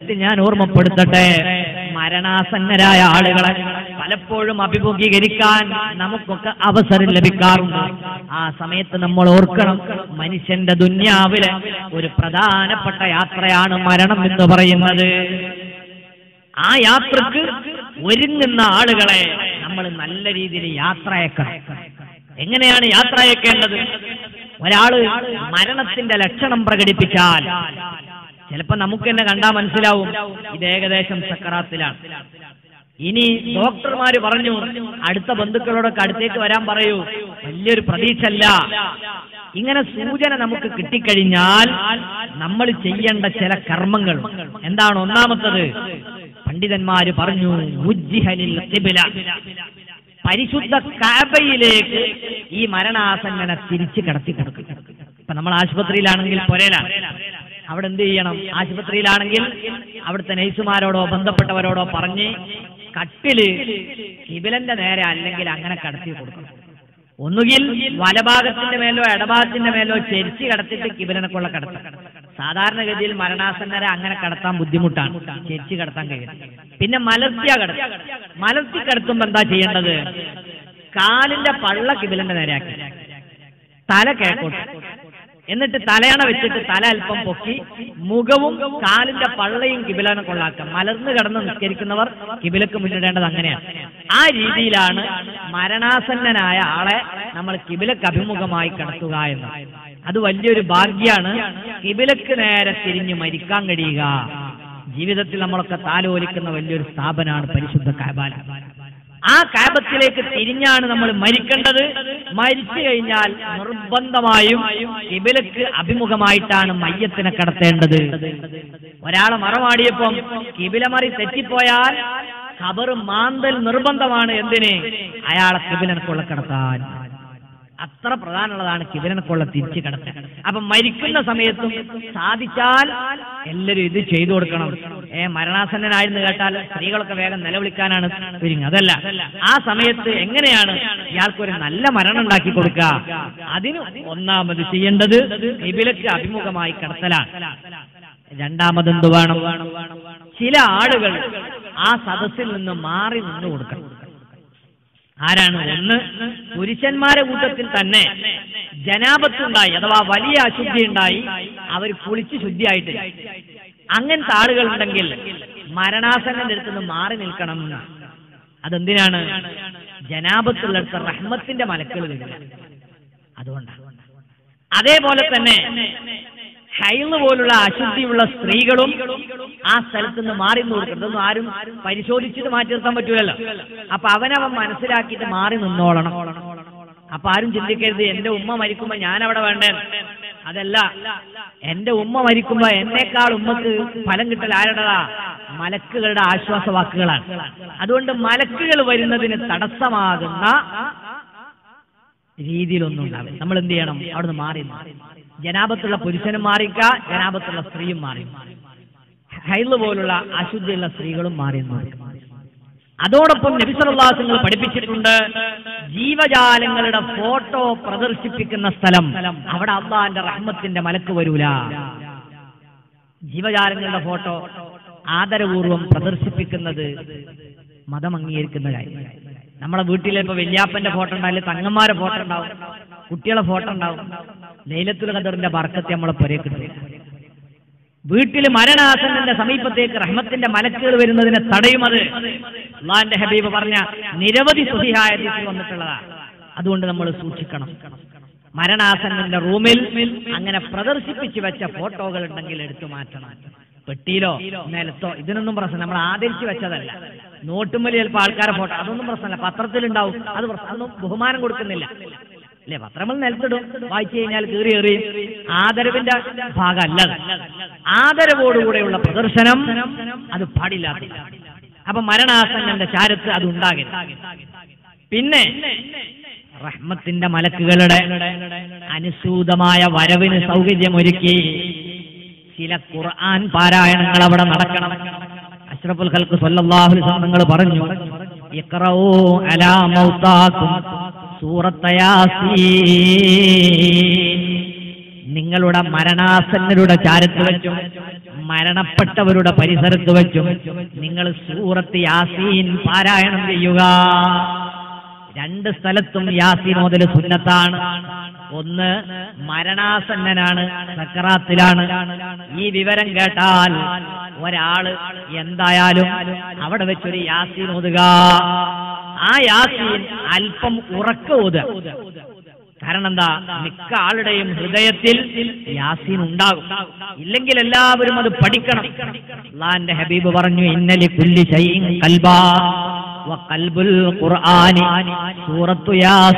ഇത് ഞാൻ ഓർമ്മപ്പെടുത്തട്ടെ മരണാസന്നരായ ആളുകളെ പലപ്പോഴും അഭിമുഖീകരിക്കാൻ നമുക്കൊക്കെ അവസരം ലഭിക്കാറുണ്ട് ആ സമയത്ത് നമ്മൾ ഓർക്കണം മനുഷ്യന്റെ ദുന്യാവിലെ ഒരു പ്രധാനപ്പെട്ട യാത്രയാണ് മരണം എന്ന് പറയുന്നത് ആ യാത്രക്ക് ഒരുങ്ങുന്ന ആളുകളെ നമ്മൾ നല്ല രീതിയിൽ യാത്ര അയക്കണം എങ്ങനെയാണ് യാത്ര അയക്കേണ്ടത് ഒരാള് മരണത്തിന്റെ ലക്ഷണം പ്രകടിപ്പിച്ചാൽ ചിലപ്പോ നമുക്ക് തന്നെ കണ്ടാൽ മനസ്സിലാവും ഇത് ഏകദേശം സക്കറാത്തിലാണ് ഇനി ഡോക്ടർമാര് പറഞ്ഞു അടുത്ത ബന്ധുക്കളോടൊക്കെ അടുത്തേക്ക് വരാൻ പറയൂ വലിയൊരു പ്രതീക്ഷ അല്ല ഇങ്ങനെ സൂചന നമുക്ക് കിട്ടിക്കഴിഞ്ഞാൽ നമ്മൾ ചെയ്യേണ്ട ചില കർമ്മങ്ങൾ എന്താണ് ഒന്നാമത്തത് പണ്ഡിതന്മാര് പറഞ്ഞു ഉജ്ജിഹലിൽ ഖിബ്ല. പരിശുദ്ധ കാബയിലേക്ക് ഈ മരണാസന്നനെ തിരിച്ചു കിടത്തി കൊടുക്കും ഇപ്പൊ നമ്മൾ ആശുപത്രിയിലാണെങ്കിൽ പൊരയിലാണ് അവിടെ എന്ത് ചെയ്യണം ആശുപത്രിയിലാണെങ്കിൽ അവിടുത്തെ നഴ്സുമാരോടോ ബന്ധപ്പെട്ടവരോടോ പറഞ്ഞ് കട്ടില് കിബിലന്റെ നേരെ അല്ലെങ്കിൽ അങ്ങനെ കടത്തി കൊടുക്കണം ഒന്നുകിൽ വലഭാഗത്തിന്റെ മേലോ ഇടഭാഗത്തിന്റെ മേലോ ചെരിച്ച് കടത്തിട്ട് കിബിലനെ കൊള്ള കടത്താം സാധാരണഗതിയിൽ മരണാസന്നരെ അങ്ങനെ കടത്താൻ ബുദ്ധിമുട്ടാണ് ചെരിച്ച് കടത്താൻ കഴിയും പിന്നെ മലർത്തിയ കടത്തും മലർത്തി കടത്തുമ്പോ എന്താ ചെയ്യേണ്ടത് കാലിന്റെ പള്ള കിബിലന്റെ നേരെയാക്കി തല കിഴക്കോട്ട് എന്നിട്ട് തലയണ വെച്ചിട്ട് തല അല്പം പൊക്കി മുഖവും കാലിന്റെ പള്ളയും കിബിലനെ കൊള്ളാക്കുക മലർന്നു കിടന്ന് നിസ്കരിക്കുന്നവർ കിബിലക്ക് മുന്നിടേണ്ടത് അങ്ങനെയാണ് ആ രീതിയിലാണ് മരണാസന്നനായ ആളെ നമ്മൾ കിബിലക്ക് അഭിമുഖമായി കിടത്തുക എന്ന് അത് വലിയൊരു ഭാഗ്യാണ് കിബിലക്ക് നേരെ തിരിഞ്ഞു മരിക്കാൻ കഴിയുക ജീവിതത്തിൽ നമ്മളൊക്കെ താലോലിക്കുന്ന വലിയൊരു സ്ഥാപനമാണ് പരിശുദ്ധ കാബാല ആ കാബത്തിലേക്ക് തിരിഞ്ഞാണ് നമ്മൾ മരിക്കേണ്ടത് മരിച്ചു കഴിഞ്ഞാൽ നിർബന്ധമായും കിബിലക്ക് അഭിമുഖമായിട്ടാണ് മയ്യത്തിനെ കടത്തേണ്ടത് ഒരാളെ മറമാടിയപ്പം കിബിലമറി തെറ്റിപ്പോയാൽ ഖബർ മാന്തൽ നിർബന്ധമാണ് എന്തിന് അയാളെ കിബിലനക്കുള്ള കടത്താൻ അത്ര പ്രധാനമുള്ളതാണ് കിബിലനക്കുള്ള തിരിച്ചു കടത്തൽ അപ്പൊ മരിക്കുന്ന സമയത്തും സാധിച്ചാൽ എല്ലാവരും ഇത് ചെയ്തു കൊടുക്കണം ഏ മരണാസന്നനായിരുന്നു കേട്ടാൽ സ്ത്രീകളൊക്കെ വേഗം നിലവിളിക്കാനാണ് ഒരുങ്ങുക അതല്ല ആ സമയത്ത് എങ്ങനെയാണ് ഇയാൾക്കൊരു നല്ല മരണം ഉണ്ടാക്കി കൊടുക്കുക അതിന് ഒന്നാമത് ചെയ്യേണ്ടത് കിബിലക്ക് അഭിമുഖമായി കടത്തലാണ് രണ്ടാമത് എന്ത് വേണം ചില ആളുകൾ ആ സദസ്സിൽ നിന്ന് മാറി നിന്ന് കൊടുക്കണം ആരാണ് ഒന്ന് പുരുഷന്മാരെ കൂട്ടത്തിൽ തന്നെ ജനാപത്തുണ്ടായി അഥവാ വലിയ അശുദ്ധി ഉണ്ടായി അവർ കുളിച്ച് ശുദ്ധിയായിട്ട് അങ്ങനത്തെ ആളുകൾ ഉണ്ടെങ്കിൽ മരണാസന്നന്റെ അടുത്ത് നിന്ന് മാറി നിൽക്കണം എന്ന്. അതെന്തിനാണ് ജനാപത്തുള്ളിടത്ത് റഹ്മത്തിന്റെ മലക്കുകൾ വരിക അതുകൊണ്ടാണ് അതേപോലെ തന്നെ ഹൈള് പോലുള്ള അശുദ്ധിയുള്ള സ്ത്രീകളും ആ സ്ഥലത്ത് നിന്ന് മാറി നിന്ന് കൊടുക്കണം ഇതൊന്നും ആരും പരിശോധിച്ചിട്ട് മാറ്റി നിർത്താൻ പറ്റൂലല്ലോ അപ്പൊ അവനവൻ മനസ്സിലാക്കിയിട്ട് മാറി നിന്നോളണം അപ്പൊ ആരും ചിന്തിക്കരുത് എന്റെ ഉമ്മ മരിക്കുമ്പോ ഞാൻ അവിടെ വേണ്ടേ അതല്ല എന്റെ ഉമ്മ മരിക്കുമ്പോ എന്നേക്കാൾ ഉമ്മക്ക് ഫലം കിട്ടൽ ആരുടേതാ മലക്കുകളുടെ ആശ്വാസ വാക്കുകളാണ് അതുകൊണ്ട് മലക്കുകൾ വരുന്നതിന് തടസ്സമാകുന്ന രീതിയിലൊന്നും ഉണ്ടാവില്ല നമ്മൾ എന്ത് ചെയ്യണം അവിടുന്ന് മാറി മാറി ജനാപത്തുള്ള പുരുഷനും മാറിക്ക ജനാപത്തുള്ള സ്ത്രീയും മാറി ഹൈല് പോലുള്ള അശുദ്ധിയുള്ള സ്ത്രീകളും മാറി മാറി അതോടൊപ്പം നബിസലാസങ്ങൾ പഠിപ്പിച്ചിട്ടുണ്ട് ജീവജാലങ്ങളുടെ ഫോട്ടോ പ്രദർശിപ്പിക്കുന്ന സ്ഥലം അവിടെ അള്ളാന്റെ റഹ്മത്തിന്റെ മലക്ക് വരൂല ജീവജാലങ്ങളുടെ ഫോട്ടോ ആദരപൂർവം പ്രദർശിപ്പിക്കുന്നത് മതം അംഗീകരിക്കുന്ന കാര്യം നമ്മളെ വീട്ടിലെ ഇപ്പൊ വല്യാപ്പന്റെ ഫോട്ടോ ഉണ്ടാവില്ല തങ്ങന്മാരെ ഫോട്ടോ ഉണ്ടാവും കുട്ടികളെ ഫോട്ടോ ഉണ്ടാവും ലൈലത്തുൽ ഖദറിന്റെ ബർക്കത്ത് നമ്മളെ പൊരേ കിട്ടും വീട്ടിൽ മരണാസന്നന്റെ സമീപത്തേക്ക് റഹ്മത്തിന്റെ മലക്കുകൾ വരുന്നതിനെ തടയുമത് അള്ളാന്റെ ഹബീബ് പറഞ്ഞ നിരവധി സുഹിഹായ ഹദീസിൽ വന്നിട്ടുള്ളതാണ് അതുകൊണ്ട് നമ്മൾ സൂക്ഷിക്കണം മരണാസന്നന്റെ റൂമിൽ അങ്ങനെ പ്രദർശിപ്പിച്ചു വെച്ച ഫോട്ടോകൾ ഉണ്ടെങ്കിൽ എടുത്തു മാറ്റണം പെട്ടിയിലോ നിലത്തോ ഇതിനൊന്നും പ്രശ്നം നമ്മൾ ആദരിച്ചു വെച്ചതല്ല നോട്ടുമ്മൽ ചിലപ്പോൾ ആൾക്കാരെ ഫോട്ടോ അതൊന്നും പ്രശ്നമല്ല പത്രത്തിലുണ്ടാവും അത് പ്രശ്നം അതൊന്നും ബഹുമാനം കൊടുക്കുന്നില്ല അല്ലേ പത്രങ്ങൾ നിലത്തിടും വായിച്ചു കഴിഞ്ഞാൽ കീറി എറിയും ആദരവിന്റെ ഭാഗമല്ല അത്. ആദരവോടുകൂടെയുള്ള പ്രദർശനം അത് പാടില്ലാത്ത അപ്പൊ മരണാസന്നന്റെ ചാരത്ത് അത് ഉണ്ടാകരുത് പിന്നെ റഹ്മത്തിന്റെ മലക്കുകളുടെ അനുസൂതമായ വരവിന് സൗകര്യമൊരുക്കി ചില ഖുർആൻ പാരായണങ്ങൾ അവിടെ നടക്കണം അഷ്റഫുൽ ഖൽക്ക് സല്ലല്ലാഹു അലൈഹി വസല്ലം നിങ്ങൾ പറഞ്ഞു ഇഖ്റഊ അലാ മൗതാക്കും സൂറത്ത യാസീൻ നിങ്ങളുടെ മരണാസന്നരുടെ ചാരത്ത് വെച്ചും മരണപ്പെട്ടവരുടെ പരിസരത്ത് വെച്ചും നിങ്ങൾ സൂറത്ത് യാസീൻ പാരായണം ചെയ്യുക രണ്ട് സ്ഥലത്തും യാസീൻ ഓതൽ സുന്നത്താണ് ഒന്ന് മരണാസന്നനാണ് സക്കറാത്തിലാണ് ഈ വിവരം കേട്ടാൽ ഒരാള് എന്തായാലും അവിടെ വെച്ചൊരു യാസീൻ ഓതുക ആ യാസീൻ അല്പം ഉറക്ക ഓതുക കാരണം എന്താ മിക്ക ആളുടെയും ഹൃദയത്തിൽ യാസീൻ ഉണ്ടാകും ഇല്ലെങ്കിൽ എല്ലാവരും അത് പഠിക്കണം അള്ളാന്റെ ഹബീബ് പറഞ്ഞു ഇന്നലി കുല്ലി ഷൈഇൻ കൽബാ വ കൽബുൽ ഖുർആനി സൂറത്തു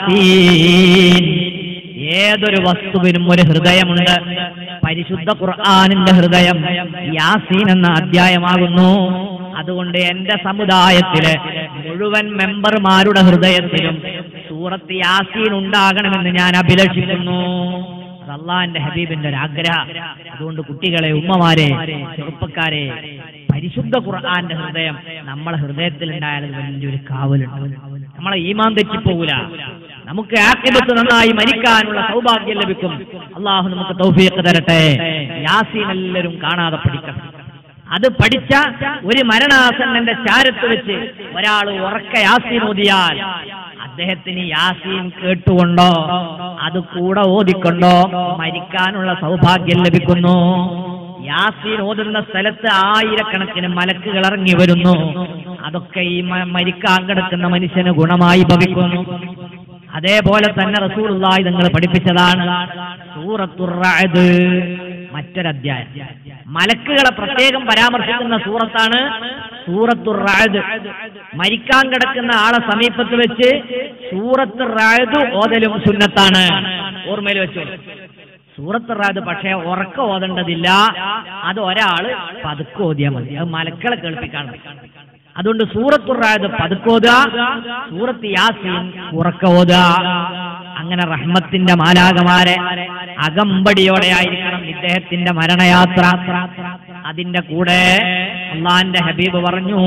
യാസീൻ ഏതൊരു വസ്തുവിനും ഒരു ഹൃദയമുണ്ട് പരിശുദ്ധ ഖുർആനിന്റെ ഹൃദയം യാസീൻ എന്ന അധ്യായമാകുന്നു അതുകൊണ്ട് എന്റെ സമുദായത്തിലെ മുഴുവൻ മെമ്പർമാരുടെ ഹൃദയത്തിലും സൂറത്ത് യാസീൻ ഉണ്ടാകണമെന്ന് ഞാൻ അഭിലഷിക്കുന്നു അത് അള്ളാന്റെ ഹബീബിന്റെ ഒരു ആഗ്രഹം അതുകൊണ്ട് കുട്ടികളെ ഉമ്മമാരെ ചെറുപ്പക്കാരെ പരിശുദ്ധ ഖുർആന്റെ ഹൃദയം നമ്മളെ ഹൃദയത്തിൽ ഉണ്ടായാൽ വലിയൊരു കാവലുണ്ട് നമ്മളെ ഈമാൻ തെറ്റിപ്പോകൂല നമുക്ക് ആക്കിബത്ത് നന്നായി മരിക്കാനുള്ള സൗഭാഗ്യം ലഭിക്കും അള്ളാഹു നമുക്ക് തൗഫീഖ് തരട്ടെ യാസീൻ എല്ലാവരും കാണാതെ പഠിക്കണം അത് പഠിച്ച ഒരു മരണാസന്നന്റെ ചാരത്ത് വെച്ച് ഒരാൾ ഉറക്ക യാസീൻ ഓതിയാൽ അദ്ദേഹത്തിന് യാസീൻ കേട്ടുകൊണ്ടോ അത് കൂടെ ഓതിക്കൊണ്ടോ മരിക്കാനുള്ള സൗഭാഗ്യം ലഭിക്കുന്നു യാസീൻ ഓതുന്ന സ്ഥലത്ത് ആയിരക്കണക്കിന് മലക്കുകൾ ഇറങ്ങി വരുന്നു അതൊക്കെ ഈ മ- മരിക്കാൻ കിടക്കുന്ന മനുഷ്യന് ഗുണമായി ഭവിക്കുന്നു അതേപോലെ തന്നെ റസൂലുള്ളാഹി നിങ്ങൾ പഠിപ്പിച്ചതാണ് സൂറത്തുർ റഅദ് മറ്റൊരധ്യായം മലക്കുകളെ പ്രത്യേകം പരാമർശിക്കുന്ന സൂറത്താണ് സൂറത്തുർ റഅദ് മരിക്കാൻ കിടക്കുന്ന ആളെ സമീപത്ത് വെച്ച് സൂറത്ത് റഅദ് ഓതലും സുന്നത്താണ് ഓർമ്മയിൽ വെച്ചു സൂറത്ത് റാദ് പക്ഷേ ഉറക്ക ഓതേണ്ടതില്ല അത് ഒരാള് പതുക്കെ ഓതിയാൽ മതി അത് മലക്കളെ കേൾപ്പിക്കാണ് അതുകൊണ്ട് സൂറത്ത് റാദ് പതുക്കോതുക സൂറത്ത് യാസീൻ ഉറക്ക ഓതുക അങ്ങനെ റഹ്മത്തിന്റെ മാലാകമാരെ അകമ്പടിയോടെ ആയിരിക്കണം ഇദ്ദേഹത്തിന്റെ മരണയാത്ര അതിന്റെ കൂടെ അള്ളാന്റെ ഹബീബ് പറഞ്ഞു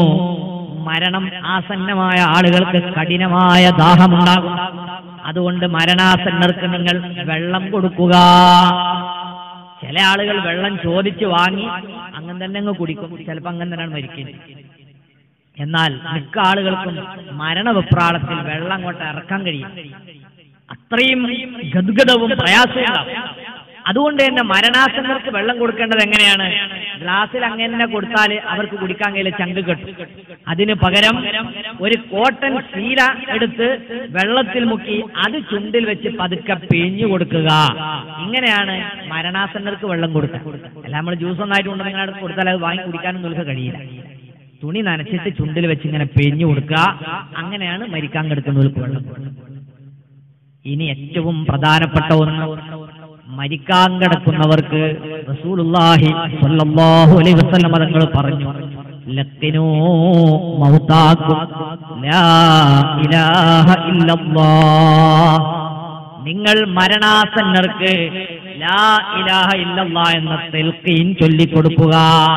മരണം ആസന്നമായ ആളുകൾക്ക് കഠിനമായ ദാഹമുണ്ടാകും അതുകൊണ്ട് മരണാസന്നർക്ക് നിങ്ങൾ വെള്ളം കൊടുക്കുക ചില ആളുകൾ വെള്ളം ചോദിച്ചു വാങ്ങി അങ്ങനെ തന്നെ അങ്ങ് കുടിക്കും ചിലപ്പോൾ അങ്ങനെ തന്നെയാണ് മരിക്കുന്നത് എന്നാൽ മിക്ക ആളുകൾക്കും മരണവിപ്രാളത്തിൽ വെള്ളം അങ്ങോട്ട് ഇറക്കാൻ കഴിയും അത്രയും ഗദ്ഗതവും പ്രയാസവും ഉണ്ടാവും അതുകൊണ്ട് തന്നെ മരണാസന്നർക്ക് വെള്ളം കൊടുക്കേണ്ടത് എങ്ങനെയാണ് ഗ്ലാസ്സിൽ അങ്ങനെ കൊടുത്താൽ അവർക്ക് കുടിക്കാൻ കഴിയില്ല ചങ്ക് കെട്ടും അതിന് പകരം ഒരു കോട്ടൺ ശീല എടുത്ത് വെള്ളത്തിൽ മുക്കി അത് ചുണ്ടിൽ വെച്ച് പതുക്കെ പിഴിഞ്ഞു കൊടുക്കുക ഇങ്ങനെയാണ് മരണാസന്നർക്ക് വെള്ളം കൊടുക്കുക അല്ല നമ്മൾ ജ്യൂസ് ഒന്നായിട്ട് കൊണ്ട് നിങ്ങളുടെ അടുത്ത് കൊടുത്താൽ അത് വാങ്ങി കുടിക്കാനൊന്നും നിങ്ങൾക്ക് കഴിയില്ല തുണി നനച്ചിട്ട് ചുണ്ടിൽ വെച്ച് ഇങ്ങനെ പിഴിഞ്ഞു കൊടുക്കുക അങ്ങനെയാണ് മരിക്കാൻ കിടക്കുന്നവർക്ക് വെള്ളം കൊടുക്കുക ഇനി ഏറ്റവും പ്രധാനപ്പെട്ട ഒന്ന് മരിക്കാൻ കിടക്കുന്നവർക്ക് റസൂലുള്ളാഹി സ്വല്ലല്ലാഹു അലൈഹി വസല്ലം തങ്ങൾ പറഞ്ഞു ലക്കിനൂ മൗതാക്കും ലാ ഇലാഹ ഇല്ലല്ലാഹ് നിങ്ങൾ മരണാസന്നർക്ക് ലാ ഇലാഹ ഇല്ലല്ലാ എന്ന തെൽക്കീൻ ചൊല്ലിക്കൊടുക്കുക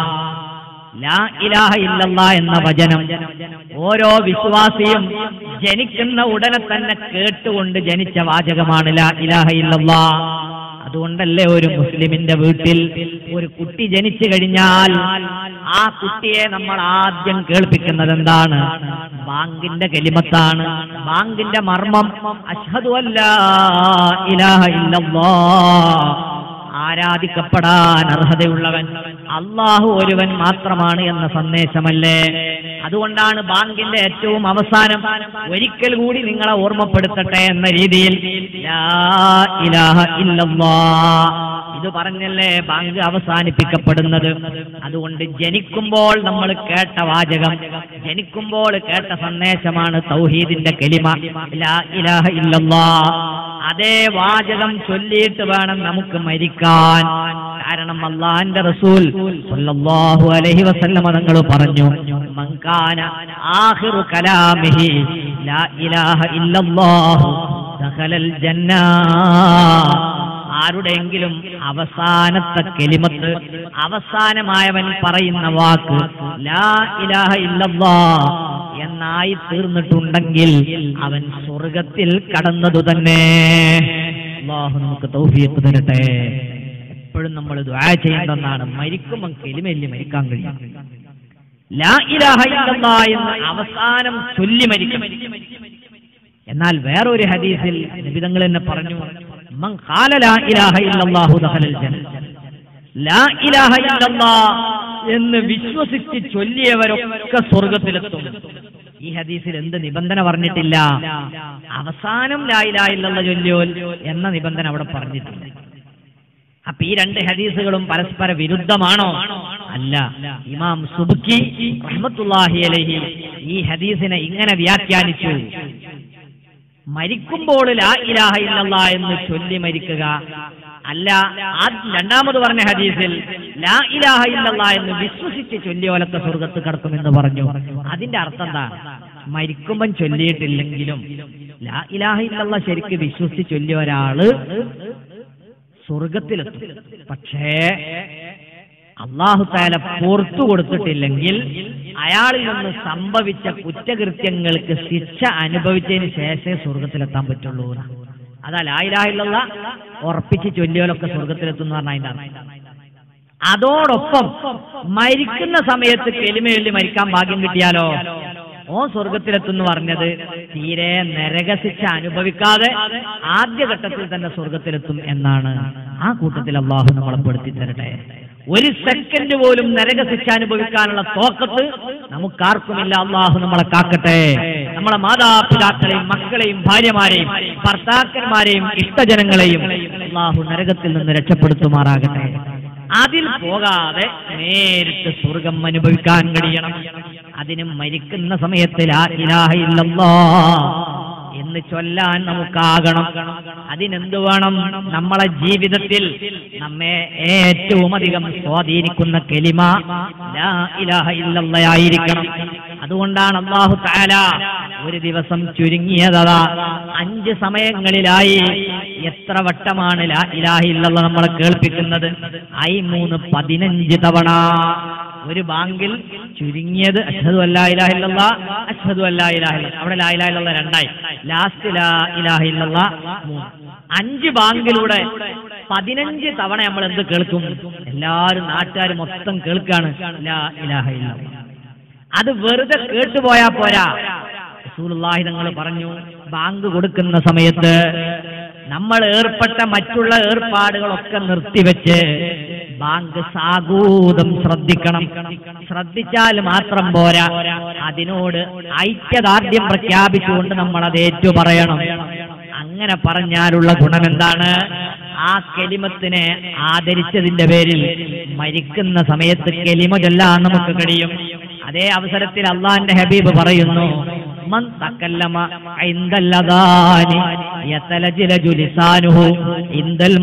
ലാ ഇലാഹ ഇല്ലല്ലാ എന്ന വചനം ഓരോ വിശ്വാസിയും ജനിക്കുന്ന ഉടനെ തന്നെ കേട്ടുകൊണ്ട് ജനിച്ച വാചകമാണ് ലാ ഇലാഹ ഇല്ലല്ലാ അതുകൊണ്ടല്ലേ ഒരു മുസ്ലിമിന്റെ വീട്ടിൽ ഒരു കുട്ടി ജനിച്ചു കഴിഞ്ഞാൽ ആ കുട്ടിയെ നമ്മൾ ആദ്യം കേൾപ്പിക്കുന്നത് എന്താണ് ബാങ്കിന്റെ കലിമത്താണ് ബാങ്കിന്റെ മർമ്മം അഷ്ഹദു അല്ലാ ഇലാഹ ഇല്ലല്ലാ ആരാധിക്കപ്പെടാൻ അർഹതയുള്ളവൻ അള്ളാഹു ഒരുവൻ മാത്രമാണ് എന്ന സന്ദേശമല്ലേ അതുകൊണ്ടാണ് ബാങ്കിന്റെ ഏറ്റവും അവസാനം ഒരിക്കൽ കൂടി നിങ്ങളെ ഓർമ്മപ്പെടുത്തട്ടെ എന്ന രീതിയിൽ ലാ ഇലാഹ ഇല്ലല്ലാ ഇത് പറഞ്ഞല്ലേ ബാങ്ക് അവസാനിപ്പിക്കപ്പെടുന്നത് അതുകൊണ്ട് ജനിക്കുമ്പോൾ നമ്മൾ കേട്ട വാചകം ജനിക്കുമ്പോൾ കേട്ട സന്ദേശമാണ് തൗഹീദിന്റെ കെലിമ ലാ ഇലാഹ ഇല്ലല്ലാ അതേ വാചകം ചൊല്ലിയിട്ട് വേണം നമുക്ക് മരിക്കാൻ കാരണം അള്ളാന്റെ റസൂൽ സല്ലല്ലാഹു അലൈഹി വസല്ലമ തങ്ങൾ പറഞ്ഞു മങ്കാന ആഖിറു കലാമിഹി ലാ ഇലാഹ ഇല്ലല്ലാഹു ദഖലൽ ജന്ന ആരുടെയെങ്കിലും അവസാനത്തെ കെലിമത്ത് അവസാനമായവൻ പറയുന്ന വാക്ക് ലാ ഇലാഹ ഇല്ലല്ലാ എന്നായി തീർന്നിട്ടുണ്ടെങ്കിൽ അവൻ സ്വർഗത്തിൽ കടന്നതു തന്നെ അള്ളാഹു നമുക്ക് തൗഫീഖ് തരട്ടെ എപ്പോഴും നമ്മൾ ദ്വാ ചെയ്യേണ്ടെന്നാണ് മരിക്കുമ്പോൾ കെലിമല്ലി മരിക്കാൻ കഴിയും ലാ ഇലാഹ ഇല്ലല്ലാ എന്ന് അവസാനം ചൊല്ലി മരിക്കണം എന്നാൽ വേറൊരു ഹദീസിൽ നിബിതങ്ങൾ തന്നെ പറഞ്ഞു മൻ ഖാല ലാ ഇലാഹ ഇല്ലല്ലാഹു ദഖലൽ ജന്ന ലാ ഇലാഹ ഇല്ലല്ലാ എന്ന് വിശ്വസിച്ച് ചൊല്ലിയവരൊക്കെ സ്വർഗത്തിലെത്തും ഈ ഹദീസിൽ എന്ത് നിബന്ധന പറഞ്ഞിട്ടില്ല അവസാനം ലാ ഇലാഹ ഇല്ലല്ലാ ചൊല്ലിയോൽ എന്ന നിബന്ധന അവിടെ പറഞ്ഞിട്ടില്ല അപ്പൊ ഈ രണ്ട് ഹദീസുകളും പരസ്പര വിരുദ്ധമാണോ അല്ല ഇമാം സുബുക്കി റഹ്മത്തുള്ളാഹി അലൈഹി ഈ ഹദീസിനെ ഇങ്ങനെ വ്യാഖ്യാനിച്ചു മരിക്കുമ്പോൾ ലാ ഇലാഹ ഇല്ലല്ലാ എന്ന് ചൊല്ലി മരിക്കുക അല്ല ആ രണ്ടാമത് പറഞ്ഞ ഹദീസിൽ ലാ ഇലാഹ ഇല്ലല്ലാ എന്ന് വിശ്വസിച്ച് ചൊല്ലിയോലത്തെ സ്വർഗത്ത് കിടക്കുമെന്ന് പറഞ്ഞു അതിന്റെ അർത്ഥം എന്താ മരിക്കുമ്പം ചൊല്ലിയിട്ടില്ലെങ്കിലും ലാ ഇലാഹ ഇല്ലല്ലാ ശരിക്ക് വിശ്വസിച്ച് ചൊല്ലിയ ഒരാള് സ്വർഗത്തിലെത്തും പക്ഷേ അള്ളാഹു താല പുറത്തു കൊടുത്തിട്ടില്ലെങ്കിൽ അയാളിൽ നിന്ന് സംഭവിച്ച കുറ്റകൃത്യങ്ങൾക്ക് ശിക്ഷ അനുഭവിച്ചതിന് ശേഷമേ സ്വർഗത്തിലെത്താൻ പറ്റുള്ളൂ എന്നാ. അതാ ലായിലാഹിലുള്ള ഉറപ്പിച്ച് ചൊല്ലിയോലൊക്കെ സ്വർഗത്തിലെത്തും എന്ന് പറഞ്ഞാൽ അതിന്റെ അർത്ഥം. അതോടൊപ്പം മരിക്കുന്ന സമയത്ത് കെലിമയൊല്ലി മരിക്കാൻ ഭാഗ്യം കിട്ടിയാലോ ഓ സ്വർഗത്തിലെത്തുന്നു പറഞ്ഞത് തീരെ നരകശിക്ഷ അനുഭവിക്കാതെ ആദ്യഘട്ടത്തിൽ തന്നെ സ്വർഗത്തിലെത്തും എന്നാണ് ആ കൂട്ടത്തിൽ അള്ളാഹു നമ്മളെ പെടുത്തി തരട്ടെ ഒരു സെക്കൻഡ് പോലും നരകശിക്ഷ അനുഭവിക്കാനുള്ള തോക്കത്ത് നമുക്കാർക്കുമില്ല അള്ളാഹു നമ്മളെ കാക്കട്ടെ നമ്മളെ മാതാപിതാക്കളെയും മക്കളെയും ഭാര്യമാരെയും ഭർത്താക്കന്മാരെയും ഇഷ്ടജനങ്ങളെയും അള്ളാഹു നരകത്തിൽ നിന്ന് രക്ഷപ്പെടുത്തുമാറാകട്ടെ അതിൽ പോകാതെ നേരിട്ട് സ്വർഗം അനുഭവിക്കാൻ കഴിയണം അതിന് മരിക്കുന്ന സമയത്ത് ലാ ഇലാഹ ഇല്ലല്ലാ എന്ന് ചൊല്ലാൻ നമുക്കാകണം അതിനെന്ത് വേണം നമ്മളെ ജീവിതത്തിൽ നമ്മെ ഏറ്റവും അധികം സ്വാധീനിക്കുന്ന കെലിമ ലാ ഇലാഹ ഇല്ലല്ലയായിരിക്കണം അതുകൊണ്ടാണ് അള്ളാഹു താല ഒരു ദിവസം ചുരുങ്ങിയതാ അഞ്ച് സമയങ്ങളിലായി എത്ര വട്ടമാണ് ലാ ഇലാഹ ഇല്ലല്ല നമ്മളെ കേൾപ്പിക്കുന്നത് ഐ മൂന്ന് പതിനഞ്ച് തവണ ഒരു ബാങ്കിൽ ചുരുങ്ങിയത് അഷ്ഹദു അല്ലാ ഇലാഹ ഇല്ലല്ലാ അഷ്ഹദു അല്ലാ ഇലാഹ ഇല്ല അവിടെ ലാ ഇലാഹ ഇല്ലല്ലാ രണ്ടായി ലാസ്റ്റ് ലാ ഇലാഹ ഇല്ലല്ലാ മൂന്ന് അഞ്ച് ബാങ്കിലൂടെ പതിനഞ്ച് തവണ നമ്മൾ എന്ത് കേൾക്കും എല്ലാവരും നാട്ടുകാർ മൊത്തം കേൾക്കാണ് ലാ ഇലാഹ ഇല്ലല്ലാ അത് വെറുതെ കേട്ടുപോയാ പോരാ റസൂലുള്ളാഹി തങ്ങൾ പറഞ്ഞു ബാങ്ക് കൊടുക്കുന്ന സമയത്ത് നമ്മൾ ഏർപ്പെട്ട മറ്റുള്ള ഏർപ്പാടുകളൊക്കെ നിർത്തിവെച്ച് ബാങ്ക് സാഗൂതം ശ്രദ്ധിക്കണം ശ്രദ്ധിച്ചാൽ മാത്രം പോരാ അതിനോട് ഐക്യദാർഢ്യം പ്രഖ്യാപിച്ചുകൊണ്ട് നമ്മൾ അത് ഏറ്റു പറയണം അങ്ങനെ പറഞ്ഞാലുള്ള ഗുണം എന്താണ് ആ കെലിമത്തിനെ ആദരിച്ചതിന്റെ പേരിൽ മരിക്കുന്ന സമയത്ത് കെലിമ ചൊല്ലാൻ നമുക്ക് കഴിയും അതേ അവസരത്തിൽ അള്ളാന്റെ ഹബീബ് പറയുന്നു മൻ തക്കല്ലമ ഇൻദല്ലദാനി യതലജിലജു ലിസാനുഹു ഇൻദൽ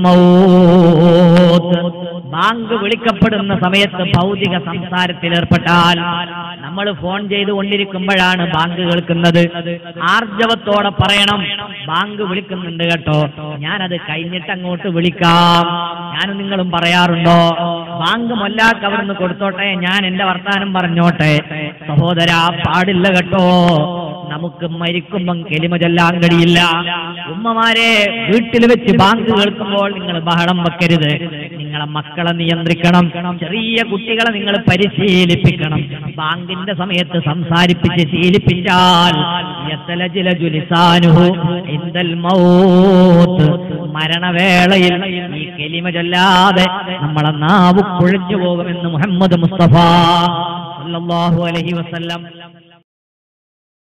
മൗത്ത് ബാങ്ക് വിളിക്കപ്പെടുന്ന സമയത്ത് ഭൗതിക സംസാരത്തിൽ ഏർപ്പെട്ടാൽ നമ്മൾ ഫോൺ ചെയ്ത് കൊണ്ടിരിക്കുമ്പോഴാണ് ബാങ്ക് കേൾക്കുന്നത് ആർജവത്തോടെ പറയണം ബാങ്ക് വിളിക്കുന്നുണ്ട് കേട്ടോ ഞാനത് കഴിഞ്ഞിട്ട് അങ്ങോട്ട് വിളിക്കാം ഞാനും നിങ്ങളും പറയാറുണ്ടോ ബാങ്ക് മൊല്ലാക്ക് അവിടുന്ന് കൊടുത്തോട്ടെ ഞാൻ എന്റെ വർത്താനം പറഞ്ഞോട്ടെ സഹോദര പാടില്ല കേട്ടോ നമുക്ക് മരിക്കുമ്പം കെലിമ ചൊല്ലാൻ കഴിയില്ല ഉമ്മമാരെ വീട്ടിൽ വെച്ച് ബാങ്ക് കേൾക്കുമ്പോൾ നിങ്ങൾ ബഹളം വെക്കരുത് നിങ്ങളെ മക്കളെ നിയന്ത്രിക്കണം ചെറിയ കുട്ടികളെ നിങ്ങൾ പരിശീലിപ്പിക്കണം ബാങ്കിന്റെ സമയത്ത് സംസാരിപ്പിച്ച് ശീലിപ്പിച്ചാൽ യത്തലജിലജു ലിസാനുഹു ഇൻദൽ മൗത്ത് മരണവേളയിൽ ഈ കെലിമ ചൊല്ലാതെ നമ്മളെ നാവ് കുഴഞ്ഞു പോകുമെന്ന് മുഹമ്മദ് മുസ്തഫ സല്ലല്ലാഹു അലൈഹി വസല്ലം